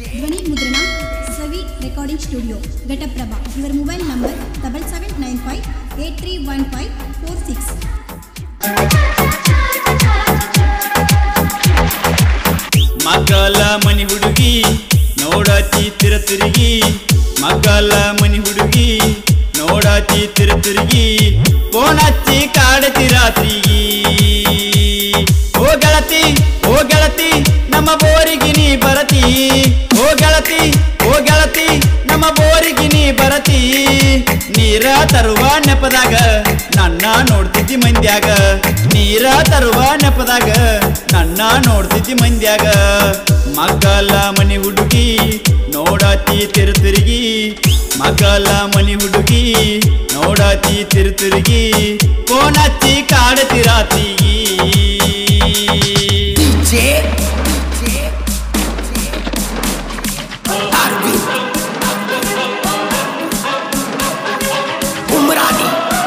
ಧ್ವನಿ ಮುದ್ರಣ ಸವಿ recording studio Ghataprabha ಇವರ mobile number double seven nine five eight three one five four six ಮಗ್ಗಲ ಮನಿ ಹುಡುಗಿ ನೋಡತಿ ತಿರ ತಿರುಗಿ ಮಗ್ಗಲ ಮನಿ ಹುಡುಗಿ ನೋಡತಿ ತಿರ ತಿರುಗಿ ಫೋನ್ ಹಚ್ಚಿ ಕಾಡತಿ ರಾತ್ರಿಗಿ ಓ ಗೆಳತಿ ಓ ಗೆಳತಿ ನಮ್ಮ ಬೋರಿಗೆ ನೀ ಬರತಿ ಓ ಗೆಳತಿ ಓ ಗೆಳತಿ ನಮ್ಮ ಬೋರಿಗೆ ನೀ ಬರತಿ ನೀರ ತರುವ ನೆಪದಾಗ ನನ್ನ ನೋಡ್ತಿದ್ದಿ ಮಂದ್ಯಾಗ ನೀರ ತರುವ ನೆಪದಾಗ ನನ್ನ ನೋಡ್ತಿದ್ದಿ ಮಂದ್ಯಾಗ ಮಗ್ಗಲ ಮನಿ ಹುಡುಗಿ ನೋಡತಿ ತಿರು ತಿರುಗಿ ಮಗ್ಗಲ ಮನಿ ಹುಡುಗಿ ನೋಡತಿ ತಿರು ತಿರುಗಿ ಫೋನ್ ಹಚ್ಚಿ ಕಾಡತಿ ರಾತ್ರಿಗಿ DJ Arvin Umrani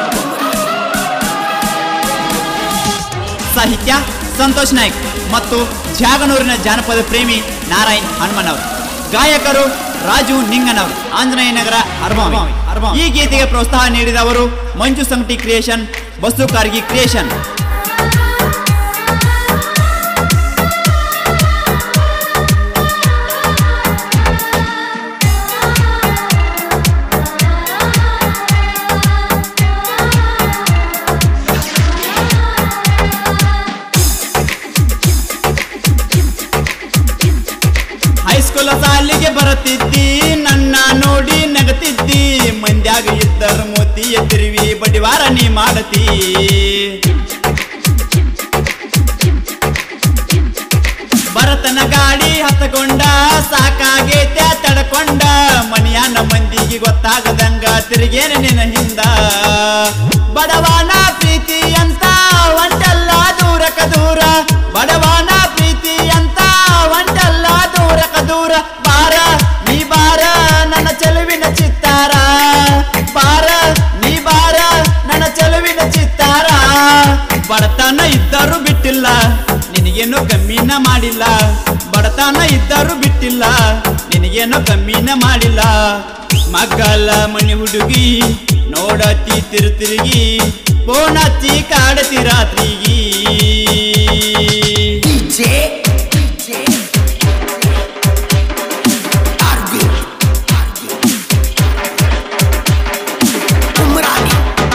ಸಾಹಿತ್ಯ ಸಂತೋಷ್ ನಾಯ್ಕ್ ಮತ್ತು ಜಾಗನೂರಿನ ಜಾನಪದ ಪ್ರೇಮಿ ನಾರಾಯಣ್ ಹನುಮನ್ ಅವರು ಗಾಯಕರು ರಾಜು ನಿಂಗನ್ ಅವರು ಆಂಜನೇಯ ನಗರ ಅರ್ಮಾವಿ ಈ ಗೀತೆಗೆ ಪ್ರೋತ್ಸಾಹ ನೀಡಿದವರು Manju Sangati creation Basu Kargi creation high school ಸಾಲಿಗೆ ಬರುತ್ತಿದ್ದಿ ನನ್ನ ನೋಡಿ ನಗತಿದ್ದಿ ಮಂದ್ಯಾಗ ಇದ್ದರ ಮೋತಿ ಎತ್ತಿರುವಿ ಬಡಿವಾರ ನೀ ಮಾಡತಿ ಭರತನ ಗಾಡಿ ಹತ್ತಕೊಂಡ ಸಾಕಾಗೈತೆ ತಡ್ಕೊಂಡ ಮನಿಯಾನ ಮಂದಿಗೆ ಗೊತ್ತಾಗದಂಗ ತಿರುಗೇನ ನಿನ್ನ ಹಿಂದ ಬಡವನ ಪ್ರೀತಿ ಅಂತ ಒಂಟಲ್ಲ ದೂರಕ ದೂರ ಬಡವನ ಪ್ರೀತಿ ಅಂತ ಒಂಟಲ್ಲ ದೂರಕ ದೂರ ಬಾರ ನೀ ಬಾರ ನನ್ನ ಚೆಲುವಿನ ಚಿತ್ತಾರ ಬಾರ ನೀ ಬಾರ ನನ್ನ ಚೆಲುವಿನ ಚಿತ್ತಾರ ಬಡತನ ಇದ್ದರೂ ಬಿಟ್ಟಿಲ್ಲ ನಿನಗೇನು ಕಮ್ಮಿನ ಮಾಡಿಲ್ಲ ಬಡತನ ಇದ್ದರೂ ಬಿಟ್ಟಿಲ್ಲ ನಿನಗೇನು ಕಮ್ಮಿನ ಮಾಡಿಲ್ಲ ಮಗ್ಗಲ ಮನಿ ಹುಡುಗಿ ನೋಡತಿ ತಿರು ತಿರುಗಿ ಫೋನ್ ಹಚ್ಚಿ ಕಾಡತಿ ರಾತ್ರಿಗಿ DJ Arvin Umrani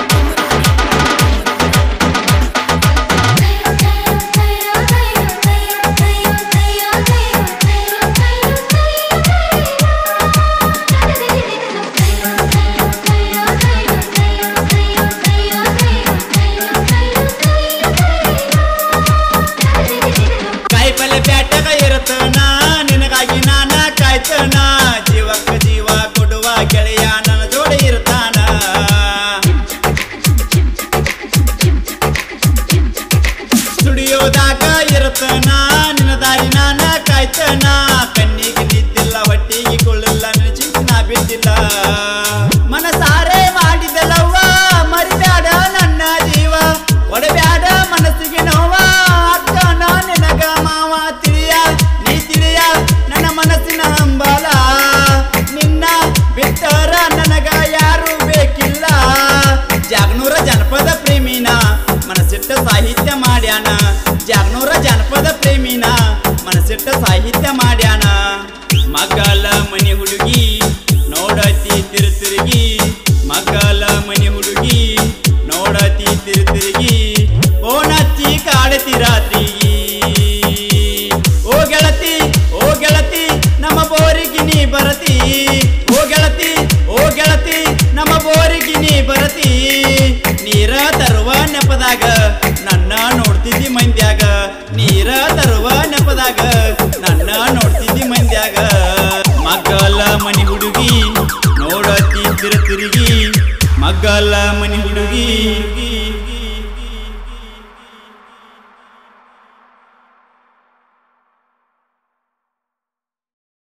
ಕಾಯಿಪಲ್ಲೆ ಬ್ಯಾಟಗ ಇರತನ ನಿನಗಾಗಿ ನಾನ ಕಾಯ್ತನ ಜೀವಕ್ಕ ಜೀವ ಕೊಡುವ ಗೆಳೆಯ ನನ್ನ ಜೋಡಿ ಇರ್ತಾನ ಸ್ಟುಡಿಯೋದಾಗ ಇರತನ ನಿನ್ನ ದಾರಿ ನಾನ ಕಾಯ್ತನ ಕಣ್ಣಿಗೆ ನಿದ್ದಿಲ್ಲ ಹೊಟ್ಟಿಗೆ ಕೊಳ್ಳಿಲ್ಲ ನಿನ್ನ ಚಿಂತನ ಬಿದ್ದಿಲ್ಲ ಮನಸಾರೆ ಮಾಡಿದಲವ್ವ ಮರಿಬ್ಯಾಡ ನನ್ನ ಜೀವ ಒಡಬ್ಯಾಡ ಮನಸ್ಸಿಗೆ ನೋವ ಅಕ್ಕನ ನಿನಗ ಮಾವ ತಿಳಿಯ ನೀ ತಿಳಿಯ ನನ್ನ ಮನಸ್ಸಿನ ಹಂಬಲ ನಿನ್ನ ಬಿಟ್ಟರ ನನಗ ಯಾರು ಬೇಕಿಲ್ಲ ಜಾಗನೂರ ಜನಪದ ಪ್ರೇಮಿನ ಮನಸ್ಸಿಟ್ಟ ಸಾಹಿತ್ಯ ಮಾಡ್ಯಾನ ಜಾಗನೂರ ಜನಪದ ಪ್ರೇಮಿನ ಮನಸ್ಸಿಟ್ಟ ಸಾಹಿತ್ಯ ಮಾಡ್ಯಾನ ಮಗಲ ಮನಿ ಹುಡುಗಿ ನೋಡತಿ ತಿರು ತಿರುಗಿ ಮಗಲ ಮನಿ ಹುಡುಗಿ ನೋಡತಿ ತಿರು ತಿರುಗಿ ಓಣಚ್ಚಿ ಕಾಡತಿ ರಾತ್ರಿಗಿ ಓ ಗೆಳತಿ ಓ ಗೆಳತಿ ನಮ್ಮ ಬೋರಿಗೆ ನೀ ಬರತಿ ಓ ಗೆಳತಿ ಓ ಗೆಳತಿ ನಮ್ಮ ಬೋರಿಗೆ ನೀ ಬರತಿ ನೀರ ತರುವ ನೆಪದಾಗ ನನ್ನ ನೋಡ್ತಿದ್ದಿ ಮಂದ್ಯಾಗ ನೀರ ತರುವ ನೆಪದಾಗ ನನ್ನ ನೋಡ್ತಿದ್ದಿ ಮಂದ್ಯಾಗ ಮಗ್ಗಲ ಮನಿ ಹುಡುಗಿ ನೋಡತಿ ತಿರು ತಿರುಗಿ ಮಗ್ಗಲ ಮನಿ ಹುಡುಗಿ